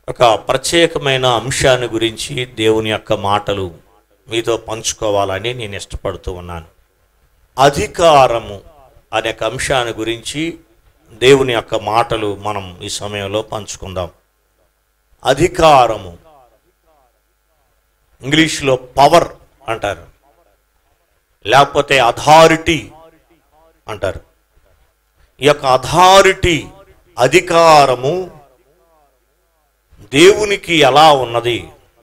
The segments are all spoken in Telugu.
ఒక ప్రత్యేకమైన అంశాన్ని గురించి దేవుని యొక్క మాటలు మీతో పంచుకోవాలని నేను ఇష్టపడుతూ ఉన్నాను అధికారము అనే ఒక అంశాన్ని గురించి దేవుని యొక్క మాటలు మనం ఈ సమయంలో పంచుకుందాం అధికారము ఇంగ్లీష్లో పవర్ అంటారు లేకపోతే అథారిటీ అంటారు ఈ యొక్క అథారిటీ అధికారము దేవునికి ఎలా ఉన్నది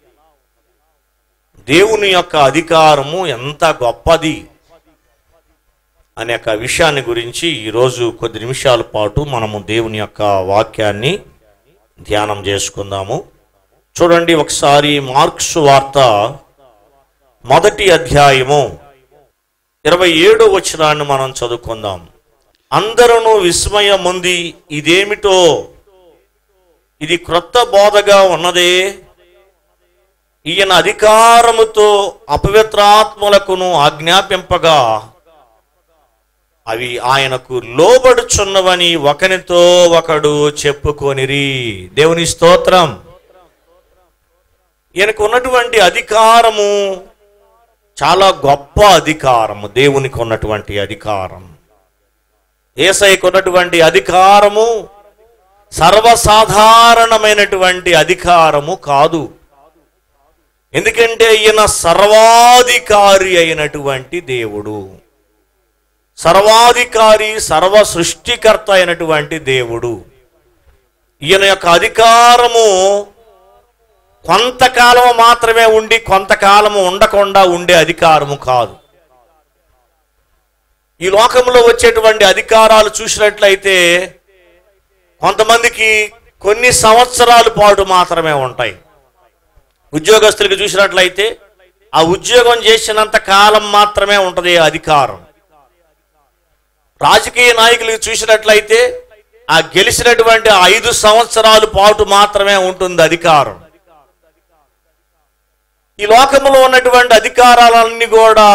దేవుని యొక్క అధికారము ఎంత గొప్పది అనే యొక్క విషయాన్ని గురించి ఈరోజు కొద్ది నిమిషాల పాటు మనము దేవుని యొక్క వాక్యాన్ని ధ్యానం చేసుకుందాము చూడండి ఒకసారి మార్క్స్ వార్త మొదటి అధ్యాయము ఇరవై ఏడో వచనాన్ని మనం చదువుకుందాం అందరూ విస్మయముంది ఇదేమిటో ఇది క్రొత్త బోధగా ఉన్నదే ఈయన అధికారముతో అపవిత్రాత్మలకును ఆజ్ఞాపింపగా అవి ఆయనకు లోబడుచున్నవని ఒకనితో ఒకడు చెప్పుకొనిరి దేవుని స్తోత్రం ఈయనకు ఉన్నటువంటి అధికారము చాలా గొప్ప అధికారము దేవునికి ఉన్నటువంటి అధికారం ఏసైకు ఉన్నటువంటి అధికారము సర్వసాధారణమైనటువంటి అధికారము కాదు ఎందుకంటే ఈయన సర్వాధికారి అయినటువంటి దేవుడు సర్వాధికారి సర్వ సృష్టికర్త అయినటువంటి దేవుడు ఈయన యొక్క అధికారము కొంతకాలం మాత్రమే ఉండి కొంతకాలము ఉండకుండా ఉండే అధికారము కాదు ఈ లోకంలో వచ్చేటువంటి అధికారాలు చూసినట్లయితే కొంతమందికి కొన్ని సంవత్సరాల పాటు మాత్రమే ఉంటాయి ఉద్యోగస్తులకు చూసినట్లయితే ఆ ఉద్యోగం చేసినంత కాలం మాత్రమే ఉంటుంది ఆ అధికారం రాజకీయ నాయకులకు చూసినట్లయితే ఆ గెలిచినటువంటి ఆ ఐదు సంవత్సరాల పాటు మాత్రమే ఉంటుంది అధికారం ఈ లోకంలో ఉన్నటువంటి అధికారాలన్నీ కూడా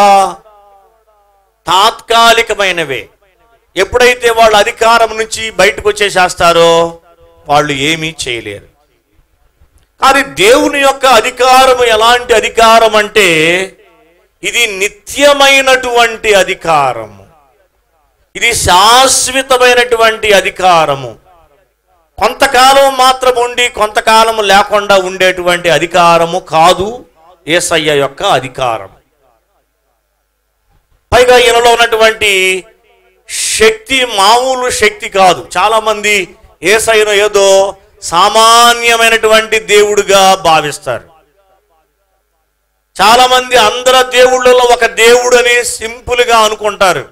తాత్కాలికమైనవే ఎప్పుడైతే వాళ్ళు అధికారం నుంచి బయటకు వచ్చేసేస్తారో వాళ్ళు ఏమీ చేయలేరు కానీ దేవుని యొక్క అధికారము ఎలాంటి అధికారం అంటే ఇది నిత్యమైనటువంటి అధికారము ఇది శాశ్వతమైనటువంటి అధికారము కొంతకాలం మాత్రం ఉండి కొంతకాలం లేకుండా ఉండేటువంటి అధికారము కాదు ఏసయ్య యొక్క అధికారం పైగా ఈయనలో ఉన్నటువంటి శక్తి మామూలు శక్తి కాదు చాలా మంది ఏసైను ఏదో సామాన్యమైనటువంటి దేవుడుగా భావిస్తారు చాలా మంది అందరు దేవుళ్ళలో ఒక దేవుడు అని సింపుల్ గా అనుకుంటారు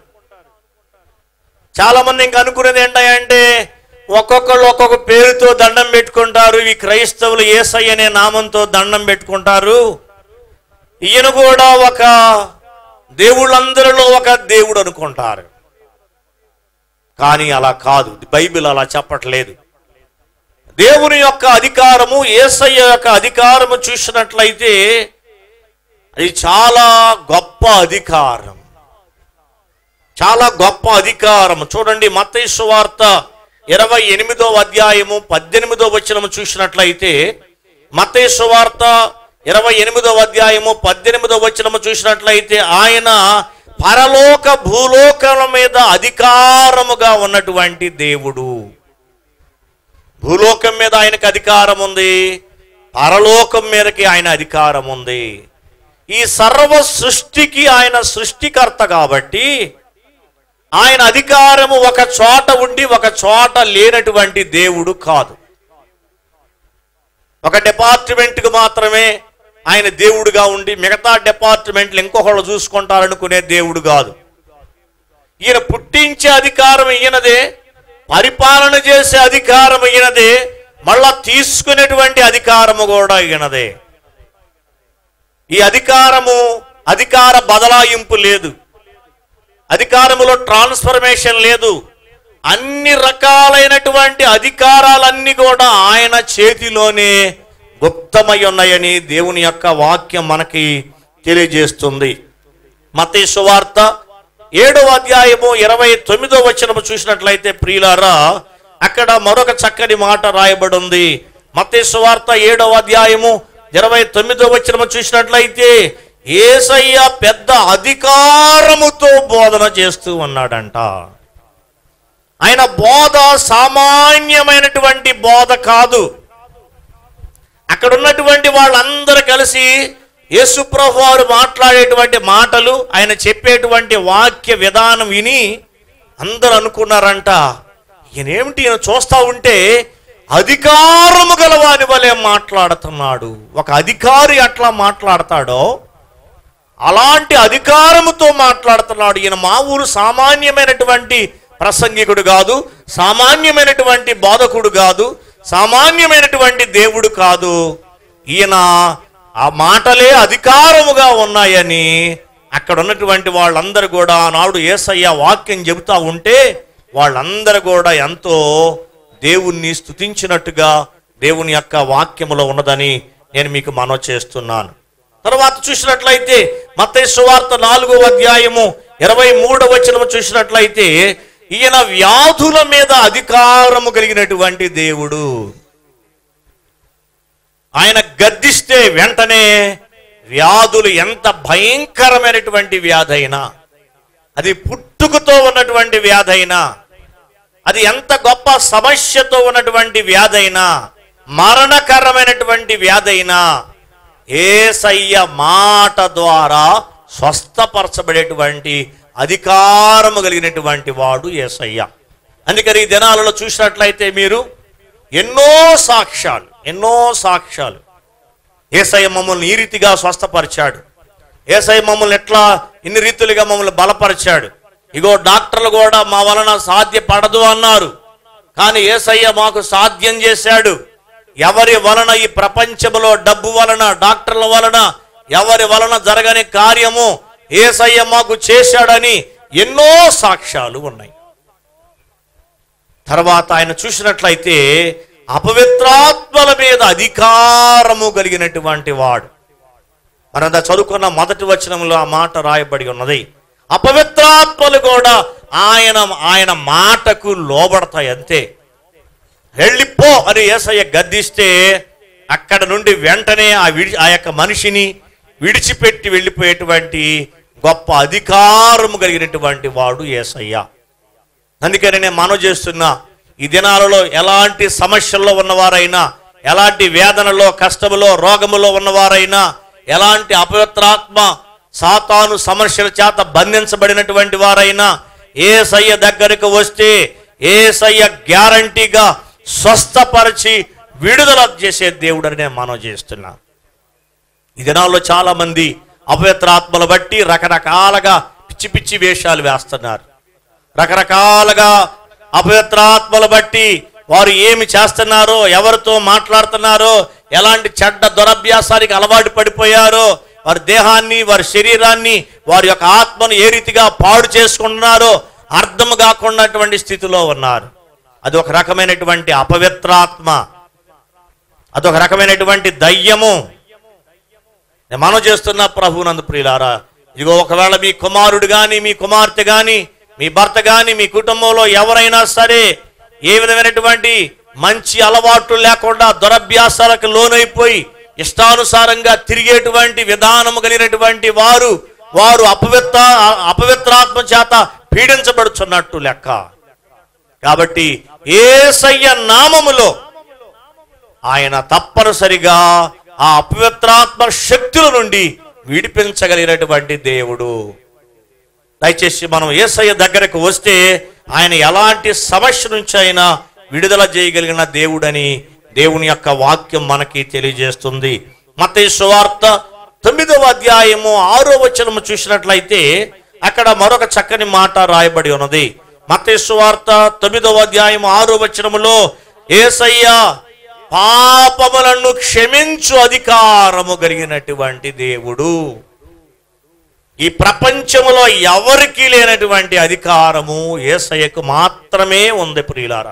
చాలా మంది ఇంకా అనుకునేది ఏంటంటే ఒక్కొక్కళ్ళు ఒక్కొక్క పేరుతో దండం పెట్టుకుంటారు ఈ క్రైస్తవులు ఏసై అనే నామంతో దండం పెట్టుకుంటారు ఈయన కూడా ఒక దేవుళ్ళందరిలో ఒక దేవుడు అనుకుంటారు కానీ అలా కాదు బైబిల్ అలా చెప్పట్లేదు దేవుని యొక్క అధికారము ఏసయ్య యొక్క అధికారము చూసినట్లయితే అది చాలా గొప్ప అధికారం చాలా గొప్ప అధికారం చూడండి మత్తయి వార్త ఇరవై ఎనిమిదో అధ్యాయము పద్దెనిమిదో వచనము చూసినట్లయితే మత్తయి వార్త ఇరవై ఎనిమిదో అధ్యాయము పద్దెనిమిదో వచనము చూసినట్లయితే ఆయన పరలోక భూలోకల మీద అధికారముగా ఉన్నటువంటి దేవుడు భూలోకం మీద ఆయనకు అధికారం ఉంది పరలోకం మీదకి ఆయన అధికారం ఉంది ఈ సర్వ సృష్టికి ఆయన సృష్టికర్త కాబట్టి ఆయన అధికారము ఒక చోట ఉండి ఒక చోట లేనటువంటి దేవుడు కాదు ఒక డిపార్ట్మెంట్కి మాత్రమే ఆయన దేవుడుగా ఉండి మిగతా డిపార్ట్మెంట్లు ఇంకొకళ్ళు చూసుకుంటారనుకునే దేవుడు కాదు ఈయన పుట్టించే అధికారం ఈయనదే పరిపాలన చేసే అధికారం ఈయనదే మళ్ళా తీసుకునేటువంటి అధికారము కూడా ఈయనదే ఈ అధికారము అధికార బదలాయింపు లేదు అధికారములో ట్రాన్స్ఫర్మేషన్ లేదు అన్ని రకాలైనటువంటి అధికారాలన్నీ కూడా ఆయన చేతిలోనే గుప్తమై ఉన్నాయని దేవుని యొక్క వాక్యం మనకి తెలియజేస్తుంది మతీ సువార్త ఏడవ అధ్యాయము ఇరవై తొమ్మిదో వచనము చూసినట్లయితే ప్రియులారా అక్కడ మరొక చక్కని మాట రాయబడి ఉంది మత్తయి వార్త ఏడవ అధ్యాయము ఇరవై తొమ్మిదో వచ్చిన చూసినట్లయితే ఏసయ్య పెద్ద అధికారముతో బోధన చేస్తూ ఉన్నాడంట ఆయన బోధ సామాన్యమైనటువంటి బోధ కాదు అక్కడ ఉన్నటువంటి వాళ్ళందరూ కలిసి యేసుప్రభు వారు మాట్లాడేటువంటి మాటలు ఆయన చెప్పేటువంటి వాక్య విధానం విని అందరూ అనుకున్నారంట ఈయనేమిటి ఈయన చూస్తా ఉంటే అధికారము గలవాని వలె మాట్లాడుతున్నాడు ఒక అధికారి అట్లా మాట్లాడతాడో అలాంటి అధికారముతో మాట్లాడుతున్నాడు ఈయన మా ఊరు సామాన్యమైనటువంటి ప్రసంగికుడు కాదు సామాన్యమైనటువంటి బోధకుడు కాదు సామాన్యమైనటువంటి దేవుడు కాదు ఈయన ఆ మాటలే అధికారముగా ఉన్నాయని అక్కడ ఉన్నటువంటి వాళ్ళందరూ కూడా ఆనాడు ఏసయ్య వాక్యం చెబుతా ఉంటే వాళ్ళందరూ కూడా ఎంతో దేవుణ్ణి స్తుతించినట్టుగా దేవుని యొక్క వాక్యములో ఉన్నదని నేను మీకు మనవి చేస్తున్నాను తర్వాత చూసినట్లయితే మత్తయి సువార్త నాలుగో అధ్యాయము ఇరవై మూడవ వచనము చూసినట్లయితే ఈయన వ్యాధుల మీద అధికారము కలిగినటువంటి దేవుడు ఆయన గద్దిస్తే వెంటనే వ్యాధులు ఎంత భయంకరమైనటువంటి వ్యాధైనా అది పుట్టుకతో ఉన్నటువంటి వ్యాధైనా అది ఎంత గొప్ప సమస్యతో ఉన్నటువంటి వ్యాధైనా మరణకరమైనటువంటి వ్యాధైనా ఏసయ్య మాట ద్వారా స్వస్థపరచబడేటువంటి అధికారము కలిగినటువంటి వాడు ఏసయ్య అందుకని ఈ దినాలలో చూసినట్లయితే మీరు ఎన్నో సాక్ష్యాలు ఎన్నో సాక్ష్యాలు ఏసయ్య మమ్మల్ని ఈ రీతిగా స్వస్థపరిచాడు ఏసయ్య మమ్మల్ని ఎట్లా ఇన్ని రీతులుగా మమ్మల్ని బలపరిచాడు ఇగో డాక్టర్లు కూడా మా వలన సాధ్యపడదు అన్నారు కానీ ఏసయ్య మాకు సాధ్యం చేశాడు ఎవరి వలన ఈ ప్రపంచంలో డబ్బు వలన డాక్టర్ల వలన ఎవరి వలన జరగని కార్యము ఏసయ్య మాకు చేశాడని ఎన్నో సాక్ష్యాలు ఉన్నాయి తర్వాత ఆయన చూసినట్లయితే అపవిత్రాత్మల మీద అధికారము కలిగినటువంటి వాడు మనంతా చదువుకున్న మొదటి వచనంలో ఆ మాట రాయబడి ఉన్నది అపవిత్రాత్మలు కూడా ఆయన ఆయన మాటకు లోబడతాయి అంతే వెళ్ళిపో అని ఏసయ్య గద్దిస్తే అక్కడ నుండి వెంటనే ఆ విడి ఆ యొక్క మనిషిని విడిచిపెట్టి వెళ్ళిపోయేటువంటి గొప్ప అధికారము కలిగినటువంటి వాడు ఏసయ్య అందుకని నేను మనవి చేస్తున్నా ఈ దినాలలో ఎలాంటి సమస్యల్లో ఉన్నవారైనా ఎలాంటి వేదనలో కష్టములో రోగములో ఉన్నవారైనా ఎలాంటి అపవిత్రాత్మ సాతాను సమస్యల చేత బంధించబడినటువంటి వారైనా ఏ సయ్య దగ్గరకు వస్తే ఏ సయ్య గ్యారంటీగా స్వస్థపరిచి విడుదల చేసే దేవుడని నేను మనవి చేస్తున్నా ఈ దినాల్లో చాలా మంది అపవిత్రాత్మలు బట్టి రకరకాలుగా పిచ్చి పిచ్చి వేషాలు వేస్తున్నారు రకరకాలుగా అపవిత్రాత్మలు బట్టి వారు ఏమి చేస్తున్నారో ఎవరితో మాట్లాడుతున్నారో ఎలాంటి చెడ్డ దురభ్యాసానికి అలవాటు పడిపోయారో వారి దేహాన్ని వారి శరీరాన్ని వారి యొక్క ఆత్మను ఏ రీతిగా పాడు చేసుకుంటున్నారో అర్థం కాకున్నటువంటి స్థితిలో ఉన్నారు అది ఒక రకమైనటువంటి అపవిత్రాత్మ అదొక రకమైనటువంటి దయ్యము నేను మనం చేస్తున్న ప్రభునందు ప్రియులారా ఇదిగో ఒకవేళ మీ కుమారుడు గాని మీ కుమార్తె గాని మీ భర్త గాని మీ కుటుంబంలో ఎవరైనా సరే ఏ విధమైనటువంటి మంచి అలవాట్లు లేకుండా దురభ్యాసాలకు లోనైపోయి ఇష్టానుసారంగా తిరిగేటువంటి విధానము కలిగినటువంటి వారు వారు అపవిత్ర అపవిత్రాత్మ చేత పీడించబడుచున్నట్టు లెక్క కాబట్టి ఏసయ్య నామములో ఆయన తప్పనిసరిగా ఆ అపవిత్రాత్మ శక్తుల నుండి విడిపించగలిగినటువంటి దేవుడు దయచేసి మనం ఏసయ్య దగ్గరకు వస్తే ఆయన ఎలాంటి సమస్య నుంచి అయినా విడుదల చేయగలిగిన దేవుడని దేవుని యొక్క వాక్యం మనకి తెలియజేస్తుంది మత్తయి సువార్త తొమ్మిదవ అధ్యాయము ఆరో వచనము చూసినట్లయితే అక్కడ మరొక చక్కని మాట రాయబడి ఉన్నది మత్తయి సువార్త తొమ్మిదవ అధ్యాయం ఆరో వచనములో ఏసయ్య పాపములను క్షమించు అధికారము కలిగినటువంటి దేవుడు ఈ ప్రపంచములో ఎవరికి లేనటువంటి అధికారము ఏసయ్యకు మాత్రమే ఉంది ప్రియులారా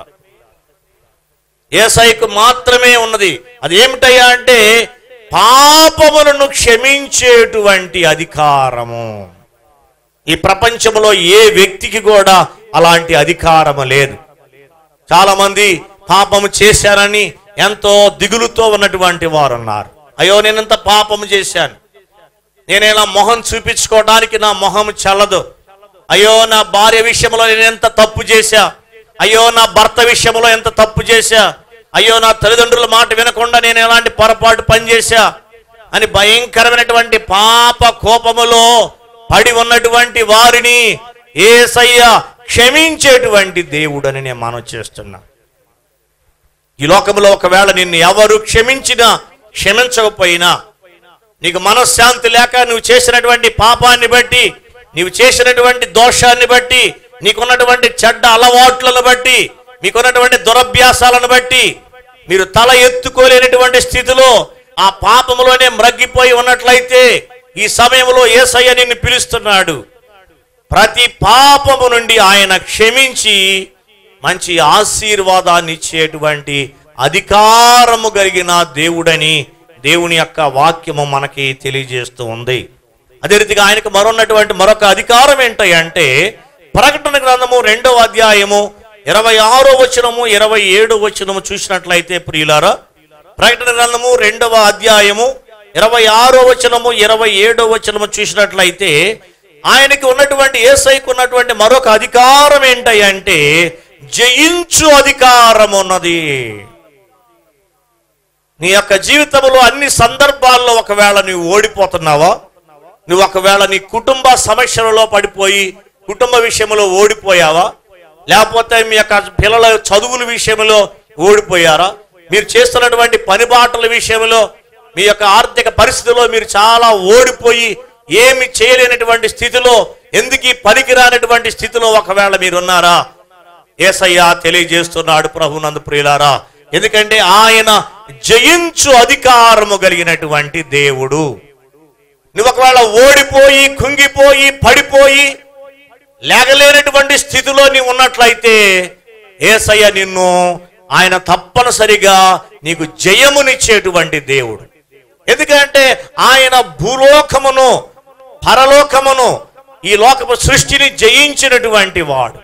ఏసయ్యకు మాత్రమే ఉన్నది అది ఏమిటయ్యా అంటే పాపములను క్షమించేటువంటి అధికారము ఈ ప్రపంచంలో ఏ వ్యక్తికి కూడా అలాంటి అధికారము లేదు చాలా మంది పాపము చేశారని ఎంతో దిగులుతో ఉన్నటువంటి వారు ఉన్నారు అయ్యో నేను ఇంత పాపం చేశాను నేను ఇలా మొహం చూపించుకోవడానికి నా మొహం చల్లదు అయ్యో నా భార్య విషయంలో నేను ఎంత తప్పు చేశా అయ్యో నా భర్త విషయంలో ఎంత తప్పు చేశా అయ్యో నా తల్లిదండ్రుల మాట వినకుండా నేను ఎలాంటి పొరపాటు పని చేశా అని భయంకరమైనటువంటి పాప కోపములో పడి ఉన్నటువంటి వారిని ఏసయ్య క్షమించేటువంటి దేవుడని నేను మనం చేస్తున్నా ఈ లోకంలో ఒకవేళ నిన్ను ఎవరు క్షమించినా క్షమించకపోయినా నీకు మనశ్శాంతి లేక నువ్వు చేసినటువంటి పాపాన్ని బట్టి నీవు చేసినటువంటి దోషాన్ని బట్టి నీకున్నటువంటి చెడ్డ అలవాట్లను బట్టి మీకున్నటువంటి దురభ్యాసాలను బట్టి మీరు తల ఎత్తుకోలేనటువంటి స్థితిలో ఆ పాపములోనే మ్రగ్గిపోయి ఉన్నట్లయితే ఈ సమయంలో ఏసయ్య నిన్ను పిలుస్తున్నాడు ప్రతి పాపము నుండి ఆయన క్షమించి మంచి ఆశీర్వాదాన్ని ఇచ్చేటువంటి అధికారము కలిగిన దేవుడని దేవుని యొక్క వాక్యము మనకి తెలియజేస్తూ ఉంది అదే రీతిగా ఆయనకు మరొన్నటువంటి మరొక అధికారం ఏంటంటే ప్రకటన గ్రంథము రెండవ అధ్యాయము ఇరవై ఆరో వచనము ఇరవై ఏడో వచనము చూసినట్లయితే ప్రియులారా ప్రకటన గ్రంథము రెండవ అధ్యాయము ఇరవై ఆరో వచనము ఇరవై ఏడో వచనము చూసినట్లయితే ఆయనకి ఉన్నటువంటి ఏసైకు ఉన్నటువంటి మరొక అధికారం ఏంటంటే జయించు అధికారం ఉన్నది నీ యొక్క జీవితంలో అన్ని సందర్భాల్లో ఒకవేళ నువ్వు ఓడిపోతున్నావా నువ్వు ఒకవేళ నీ కుటుంబ సమస్యలలో పడిపోయి కుటుంబ విషయంలో ఓడిపోయావా లేకపోతే మీ యొక్క పిల్లల చదువుల విషయంలో ఓడిపోయారా మీరు చేస్తున్నటువంటి పనిబాటల విషయంలో మీ యొక్క ఆర్థిక పరిస్థితిలో మీరు చాలా ఓడిపోయి ఏమి చేయలేనటువంటి స్థితిలో ఎందుకు పనికిరానటువంటి స్థితిలో ఒకవేళ మీరు ఉన్నారా ఏసయ్య తెలియజేస్తున్నాడు ప్రభునందు ప్రియులారా ఎందుకంటే ఆయన జయించు అధికారము కలిగినటువంటి దేవుడు నువ్వు ఒకవేళ ఓడిపోయి కుంగిపోయి పడిపోయి లేగలేనటువంటి స్థితిలో నీవు ఉన్నట్లయితే ఏసయ్య నిన్ను ఆయన తప్పనిసరిగా నీకు జయమునిచ్చేటువంటి దేవుడు ఎందుకంటే ఆయన భూలోకమును పరలోకమును ఈ లోకపు సృష్టిని జయించినటువంటి వాడు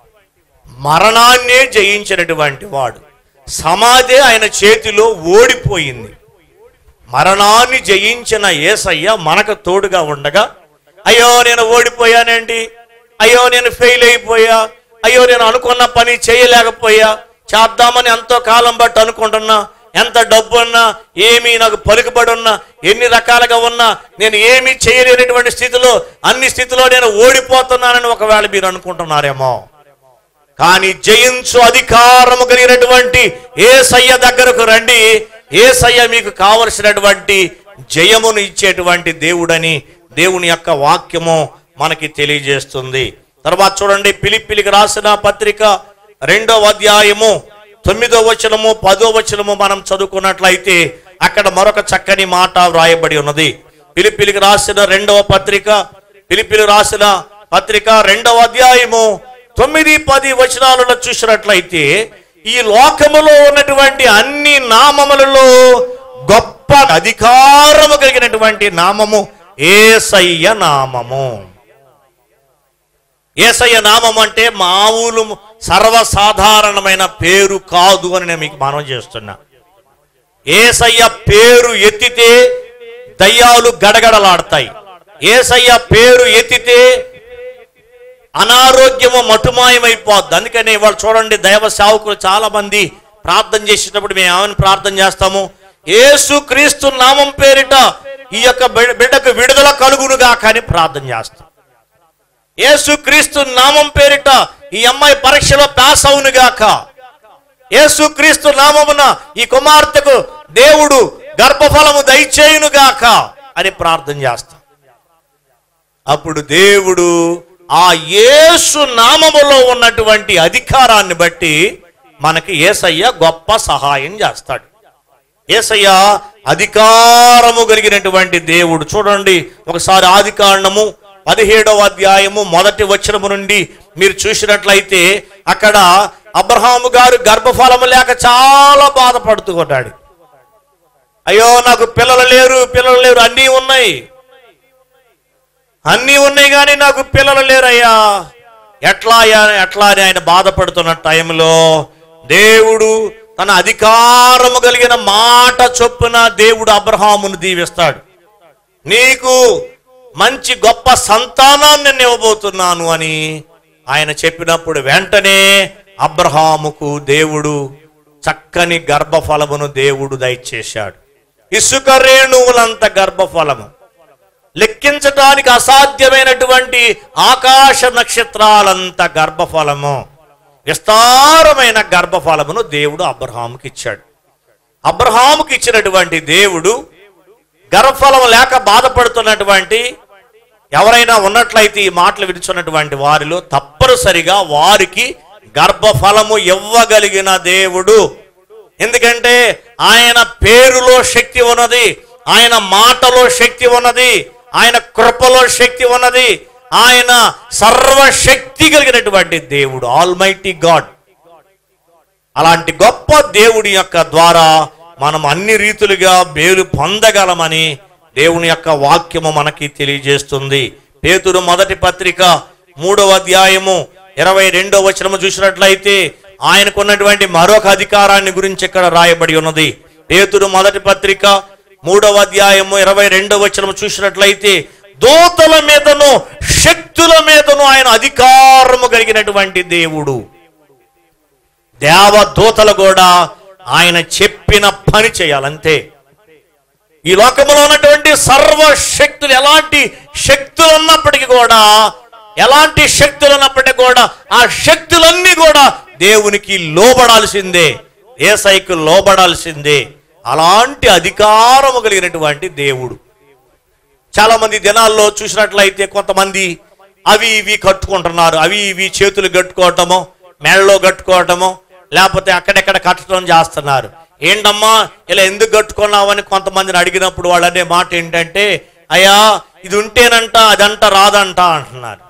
మరణాన్నే జయించినటువంటి వాడు సమాధి ఆయన చేతిలో ఓడిపోయింది మరణాన్ని జయించిన ఏసయ్య మనకు తోడుగా ఉండగా అయ్యో నేను ఓడిపోయానండి అయ్యో నేను ఫెయిల్ అయిపోయా అయ్యో నేను అనుకున్న పని చేయలేకపోయా చేద్దామని ఎంతో కాలం బట్టి అనుకుంటున్నా ఎంత డబ్బు ఉన్నా ఏమీ నాకు పలుకుబడి ఉన్నా ఎన్ని రకాలుగా ఉన్నా నేను ఏమీ చేయలేనటువంటి స్థితిలో అన్ని స్థితిలో నేను ఓడిపోతున్నానని ఒకవేళ మీరు అనుకుంటున్నారేమో కానీ జయించు అధికారము కలిగినటువంటి ఏసయ్య దగ్గరకు రండి ఏసయ్య మీకు కావలసినటువంటి జయమును ఇచ్చేటువంటి దేవుడని దేవుని యొక్క వాక్యము మనకి తెలియజేస్తుంది తర్వాత చూడండి పిలిపిలికి రాసిన పత్రిక రెండవ అధ్యాయము తొమ్మిదో వచనము పదో వచనము మనం చదువుకున్నట్లయితే అక్కడ మరొక చక్కని మాట వ్రాయబడి ఉన్నది పిలిపిలికి రాసిన రెండవ పత్రిక పిలిపిలి రాసిన పత్రిక రెండవ అధ్యాయము తొమ్మిది పది వచనాలలో చూసినట్లయితే ఈ లోకములో ఉన్నటువంటి అన్ని నామములలో గొప్ప అధికారము కలిగినటువంటి నామము ఏసయ్య నామము ఏసయ్య నామం అంటే మామూలు సర్వసాధారణమైన పేరు కాదు అని నేను మీకు మనం చేస్తున్నా ఏసయ్య పేరు ఎత్తితే దయ్యాలు గడగడలాడతాయి ఏసయ్య పేరు ఎత్తితే అనారోగ్యము మటుమాయమైపోద్ది అందుకని ఇవాళ చూడండి దైవ సేవకులు చాలా మంది ప్రార్థన చేసేటప్పుడు మేము ఏమని ప్రార్థన చేస్తాము యేసు క్రీస్తు నామం పేరిట ఈ యొక్క బిడ్డ- బిడ్డకు విడుదల కలుగునుగా కానీ ప్రార్థన చేస్తాం యేసు క్రీస్తు నామం పేరిట ఈ అమ్మాయి పరీక్షలో పాస్ అవునుగాక యేసు క్రీస్తు నామమున ఈ కుమార్తెకు దేవుడు గర్భఫలము దయచేయునుగాక అని ప్రార్థన చేస్తాం అప్పుడు దేవుడు ఆ యేసు నామములో ఉన్నటువంటి అధికారాన్ని బట్టి మనకి ఏసయ్య గొప్ప సహాయం చేస్తాడు ఏసయ్య అధికారము కలిగినటువంటి దేవుడు చూడండి ఒకసారి ఆది కాండము పదిహేడవ అధ్యాయము మొదటి వచనము నుండి మీరు చూసినట్లయితే అక్కడ అబ్రహాము గారు గర్భఫలము లేక చాలా బాధపడుతూ ఉన్నాడు అయ్యో నాకు పిల్లలు లేరు పిల్లలు లేరు అన్నీ ఉన్నాయి అన్నీ ఉన్నాయి కానీ నాకు పిల్లలు లేరయ్యా ఎట్లా అయ్యా- ఎట్లా అని ఆయన బాధపడుతున్న టైంలో దేవుడు తన అధికారము కలిగిన మాట చొప్పున దేవుడు అబ్రహామును దీవిస్తాడు నీకు మంచి గొప్ప సంతానాన్ని నేను ఇవ్వబోతున్నాను అని ఆయన చెప్పినప్పుడు వెంటనే అబ్రహాముకు దేవుడు చక్కని గర్భఫలమును దేవుడు దయచేశాడు ఇసుక రేణువులంత గర్భఫలము లెక్కించటానికి అసాధ్యమైనటువంటి ఆకాశ నక్షత్రాలంత గర్భఫలము విస్తారమైన గర్భఫలమును దేవుడు అబ్రహాముకి ఇచ్చాడు అబ్రహాముకి ఇచ్చినటువంటి దేవుడు గర్భఫలం లేక బాధపడుతున్నటువంటి ఎవరైనా ఉన్నట్లయితే ఈ మాటలు విడుచున్నటువంటి వారిలో తప్పనిసరిగా వారికి గర్భఫలము ఇవ్వగలిగిన దేవుడు ఎందుకంటే ఆయన పేరులో శక్తి ఉన్నది ఆయన మాటలో శక్తి ఉన్నది ఆయన కృపలో శక్తి ఉన్నది ఆయన సర్వశక్తి కలిగినటువంటి దేవుడు ఆల్మైటీ గాడ్ అలాంటి గొప్ప దేవుడి యొక్క ద్వారా మనం అన్ని రీతులుగా మేలు పొందగలమని దేవుని యొక్క వాక్యము మనకి తెలియజేస్తుంది పేతురు మొదటి పత్రిక మూడవ అధ్యాయము ఇరవై రెండవ వచనము చూసినట్లయితే ఆయనకున్నటువంటి మరొక అధికారాన్ని గురించి ఇక్కడ రాయబడి ఉన్నది పేతురు మొదటి పత్రిక మూడవ అధ్యాయము ఇరవై రెండవ వచనము చూసినట్లయితే దూతల మీదను శక్తుల మీదను ఆయన అధికారము కలిగినటువంటి దేవుడు దేవదూతలు కూడా ఆయన చెప్పిన పని చేయాలంతే ఈ లోకంలో ఉన్నటువంటి సర్వశక్తులు ఎలాంటి శక్తులు ఉన్నప్పటికీ కూడా ఎలాంటి శక్తులు ఉన్నప్పటికీ కూడా ఆ శక్తులన్నీ కూడా దేవునికి లోబడాల్సిందే ఏసైకు లోబడాల్సిందే అలాంటి అధికారము కలిగినటువంటి దేవుడు చాలా మంది దినాల్లో చూసినట్లయితే కొంతమంది అవి ఇవి కట్టుకుంటున్నారు అవి ఇవి చేతులు కట్టుకోవటము మెడలో కట్టుకోవటము లేకపోతే అక్కడెక్కడ కట్టడం చేస్తున్నారు ఏంటమ్మా ఇలా ఎందుకు కట్టుకున్నావని కొంతమందిని అడిగినప్పుడు వాళ్ళు అనే మాట ఏంటంటే అయ్యా ఇది ఉంటేనంట అదంట రాదంట అంటున్నారు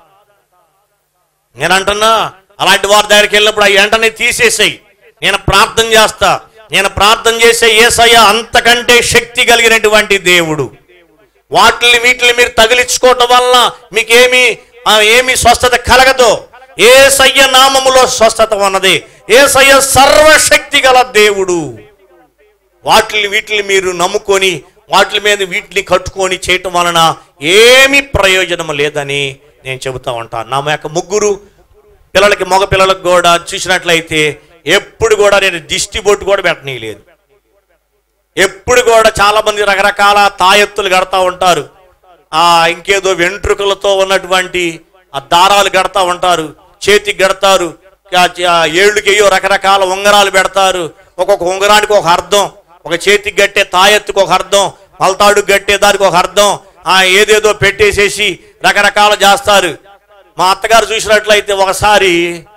నేను అంటున్నా అలాంటి వారి దగ్గరికి వెళ్ళినప్పుడు అవి వెంటనే తీసేసేయి నేను ప్రార్థన చేస్తా నేను ప్రార్థన చేసే ఏసయ్య అంతకంటే శక్తి కలిగినటువంటి దేవుడు వాటిని వీటిని మీరు తగిలించుకోవటం వల్ల మీకేమి ఆ, ఏమి స్వస్థత కలగదు ఏ సయ్య నామములో స్వస్థత ఉన్నది ఏ సయ్య సర్వశక్తి గల దేవుడు వాటిని వీటిని మీరు నమ్ముకొని వాటి మీద వీటిని కట్టుకొని చేయటం వలన ఏమి ప్రయోజనం లేదని నేను చెబుతా ఉంటాను నా యొక్క ముగ్గురు పిల్లలకి మగ పిల్లలకు కూడా చూసినట్లయితే ఎప్పుడు కూడా నేను దిష్టి బొట్టు కూడా పెట్టనీయలేదు ఎప్పుడు కూడా చాలా మంది రకరకాల తాయెత్తులు కడతా ఉంటారు ఆ ఇంకేదో వెంట్రుకలతో ఉన్నటువంటి ఆ దారాలు కడతా ఉంటారు చేతికి కడతారు ఆ చే- ఆ ఏళ్ళుకేయో రకరకాల ఉంగరాలు పెడతారు ఒక్కొక్క ఉంగరానికి ఒక అర్థం ఒక చేతికి కట్టే తాయెత్తుకు ఒక అర్థం మలతాడుకు కట్టే దానికి ఒక అర్థం ఆ ఏదేదో పెట్టేసేసి రకరకాలు చేస్తారు మా అత్తగారు చూసినట్లయితే ఒకసారి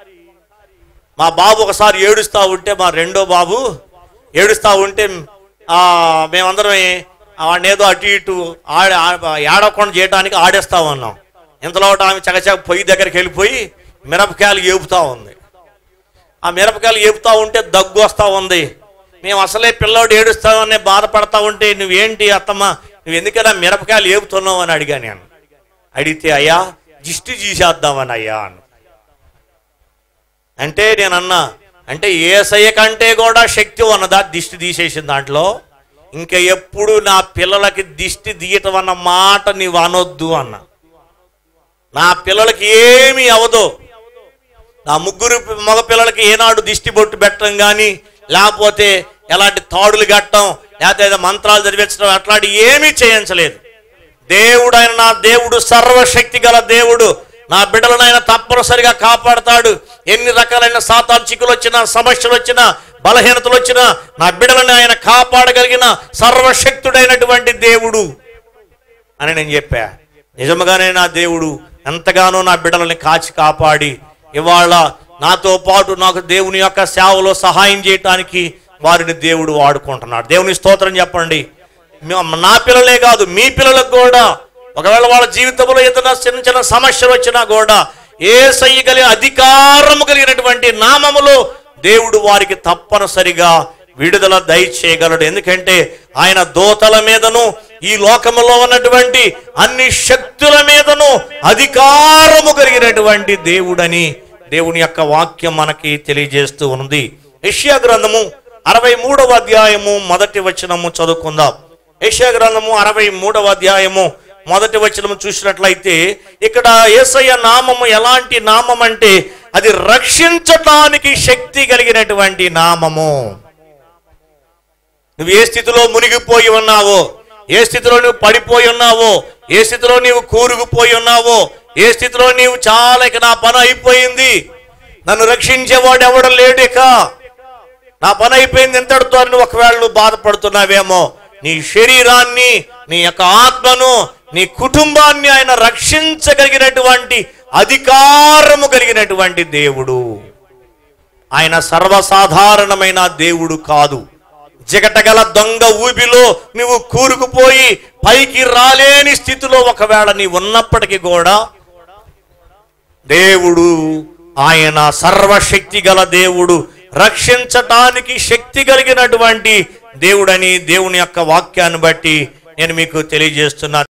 మా బాబు ఒకసారి ఏడుస్తా ఉంటే మా రెండో బాబు ఏడుస్తా ఉంటే ఆ మేమందరం వాడిని ఏదో అటు ఇటు ఆడ ఆ- ఏడవకుండా చేయడానికి ఆడేస్తా ఉన్నాం ఇంతలో ఆమె చకచక పొయ్యి దగ్గరికి వెళ్ళిపోయి మిరపకాయలు ఏపుతా ఉంది ఆ మిరపకాయలు ఏపుతా ఉంటే దగ్గు వస్తా ఉంది మేము అసలే పిల్లోడు ఏడుస్తామని బాధపడతా ఉంటే నువ్వేంటి అత్తమ్మ నువ్వు ఎందుకైనా మిరపకాయలు ఏపుతున్నావు అని అడిగా నేను అడిగితే అయ్యా దిష్టి తీసేద్దామని అయ్యా అన్న అంటే నేను అన్నా అంటే ఏసయ్య కంటే కూడా శక్తి ఉన్నదా దిష్టి తీసేసిన దాంట్లో ఇంకా ఎప్పుడు నా పిల్లలకి దిష్టి తీయటం అన్న మాట నీవు అనొద్దు అన్న నా పిల్లలకి ఏమీ అవదు నా ముగ్గురు మగ పిల్లలకి ఏనాడు దిష్టి బొట్టు పెట్టడం కానీ లేకపోతే ఎలాంటి తాడులు కట్టడం లేకపోతే ఏదో మంత్రాలు చదివించడం అట్లాంటి ఏమీ చేయించలేదు దేవుడు ఆయన నా దేవుడు సర్వశక్తి గల దేవుడు నా బిడ్డలను ఆయన తప్పనిసరిగా కాపాడతాడు ఎన్ని రకాలైన సాతాన్ చిక్కులు వచ్చినా సమస్యలు వచ్చినా బలహీనతలు వచ్చినా నా బిడ్డలను ఆయన కాపాడగలిగిన సర్వశక్తుడైనటువంటి దేవుడు అని నేను చెప్పా నిజముగానే నా దేవుడు ఎంతగానో నా బిడ్డలని కాచి కాపాడి ఇవాళ నాతో పాటు నాకు దేవుని యొక్క సేవలో సహాయం చేయటానికి వారిని దేవుడు వాడుకుంటున్నాడు దేవుని స్తోత్రం చెప్పండి మీ- నా పిల్లలే కాదు మీ పిల్లలకు కూడా ఒకవేళ వాళ్ళ జీవితంలో ఏదైనా చిన్న చిన్న సమస్యలు వచ్చినా కూడా ఏ సయ్యగలి అధికారము కలిగినటువంటి నామములో దేవుడు వారికి తప్పనిసరిగా విడుదల దయచేయగలడు ఎందుకంటే ఆయన దోతల మీదను ఈ లోకములో ఉన్నటువంటి అన్ని శక్తుల మీదను అధికారము కలిగినటువంటి దేవుడని దేవుని యొక్క వాక్యం మనకి తెలియజేస్తూ ఉంది యెషయా గ్రంథము అరవై మూడవ అధ్యాయము మొదటి వచనము చదువుకుందాం యెషయా గ్రంథము అరవై మూడవ అధ్యాయము మొదటి వచనము చూసినట్లయితే ఇక్కడ యేసయ్య నామము ఎలాంటి నామం అంటే అది రక్షించటానికి శక్తి కలిగినటువంటి నామము నువ్వు ఏ స్థితిలో మునిగిపోయి ఉన్నావో ఏ స్థితిలో నువ్వు పడిపోయి ఉన్నావో ఏ స్థితిలో నీవు కూరుకుపోయి ఉన్నావో ఏ స్థితిలో నీవు చాలా ఇక నా పని అయిపోయింది నన్ను రక్షించేవాడు ఎవడు లేడు ఇక నా పని అయిపోయింది ఎంతటితో అని ఒకవేళ నువ్వు బాధపడుతున్నావేమో నీ శరీరాన్ని నీ యొక్క ఆత్మను నీ కుటుంబాన్ని ఆయన రక్షించగలిగినటువంటి అధికారము కలిగినటువంటి దేవుడు ఆయన సర్వసాధారణమైన దేవుడు కాదు జగటగల దొంగ ఊబిలో నువ్వు కూరుకుపోయి పైకి రాలేని స్థితిలో ఒకవేళ నీ ఉన్నప్పటికీ కూడా దేవుడు ఆయన సర్వశక్తి గల దేవుడు రక్షించటానికి శక్తి కలిగినటువంటి దేవుడని దేవుని యొక్క వాక్యాన్ని బట్టి నేను మీకు తెలియజేస్తున్నా